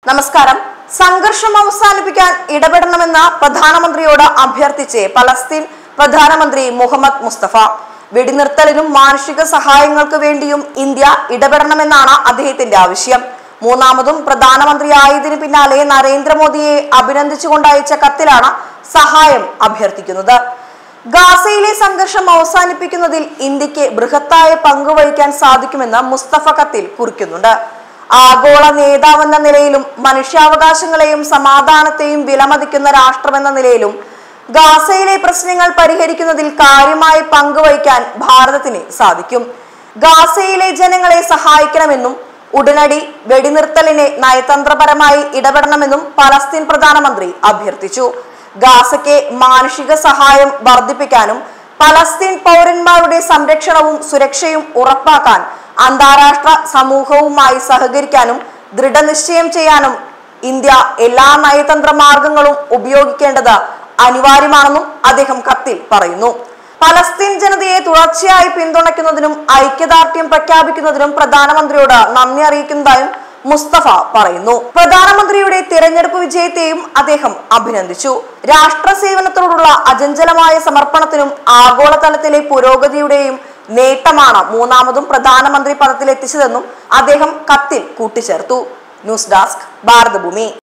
നമസ്കാരം സംഘർഷം അവസാനിപ്പിക്കാൻ ഇടപെടണമെന്ന് പ്രധാനമന്ത്രിയോട് അഭ്യർത്ഥിച്ച് പലസ്തീൻ പ്രധാനമന്ത്രി മുഹമ്മദ് മുസ്തഫ വെടിനിർത്തലിനും മാനുഷിക സഹായങ്ങൾക്ക് വേണ്ടിയും ഇന്ത്യ ഇടപെടണമെന്നാണ് അദ്ദേഹത്തിന്റെ ആവശ്യം മൂന്നാമതും പ്രധാനമന്ത്രിയായതിനു പിന്നാലെ നരേന്ദ്രമോദിയെ അഭിനന്ദിച്ചുകൊണ്ട് അയച്ച കത്തിലാണ് സഹായം അഭ്യർത്ഥിക്കുന്നത് ഗാസയിലെ സംഘർഷം അവസാനിപ്പിക്കുന്നതിൽ ഇന്ത്യക്ക് ബൃഹത്തായ പങ്ക് വഹിക്കാൻ സാധിക്കുമെന്ന് മുസ്തഫ കത്തിൽ കുറിക്കുന്നുണ്ട് ആഗോള നേതാവെന്ന നിലയിലും മനുഷ്യാവകാശങ്ങളെയും സമാധാനത്തെയും വിലമതിക്കുന്ന രാഷ്ട്രമെന്ന നിലയിലും ഗാസയിലെ പ്രശ്നങ്ങൾ പരിഹരിക്കുന്നതിൽ കാര്യമായ പങ്ക് വഹിക്കാൻ ഭാരതത്തിന് സാധിക്കും ഗാസയിലെ ജനങ്ങളെ സഹായിക്കണമെന്നും ഉടനടി വെടിനിർത്തലിനെ നയതന്ത്രപരമായി ഇടപെടണമെന്നും പലസ്തീൻ പ്രധാനമന്ത്രി അഭ്യർത്ഥിച്ചു ഗാസയ്ക്ക് മാനുഷിക സഹായം വർദ്ധിപ്പിക്കാനും പലസ്തീൻ പൗരന്മാരുടെ സംരക്ഷണവും സുരക്ഷയും ഉറപ്പാക്കാൻ അന്താരാഷ്ട്ര സമൂഹവുമായി സഹകരിക്കാനും ദൃഢനിശ്ചയം ചെയ്യാനും ഇന്ത്യ എല്ലാ നയതന്ത്ര മാർഗങ്ങളും ഉപയോഗിക്കേണ്ടത് അനിവാര്യമാണെന്നും അദ്ദേഹം കത്തിൽ പറയുന്നു പലസ്തീൻ ജനതയെ തുടർച്ചയായി പിന്തുണയ്ക്കുന്നതിനും ഐക്യദാർഢ്യം പ്രഖ്യാപിക്കുന്നതിനും പ്രധാനമന്ത്രിയോട് നന്ദി അറിയിക്കുന്നതായും മുസ്തഫ പറയുന്നു പ്രധാനമന്ത്രിയുടെ തിരഞ്ഞെടുപ്പ് വിജയത്തെയും അദ്ദേഹം അഭിനന്ദിച്ചു രാഷ്ട്ര സേവനത്തോടുള്ള അചഞ്ചലമായ സമർപ്പണത്തിനും ആഗോളതലത്തിലെ പുരോഗതിയുടെയും നേട്ടമാണ് മൂന്നാമതും പ്രധാനമന്ത്രി പദത്തിലെത്തിച്ചതെന്നും അദ്ദേഹം കത്തിൽ കൂട്ടിച്ചേർത്തു ന്യൂസ് ഡെസ്ക് ഭാരതഭൂമി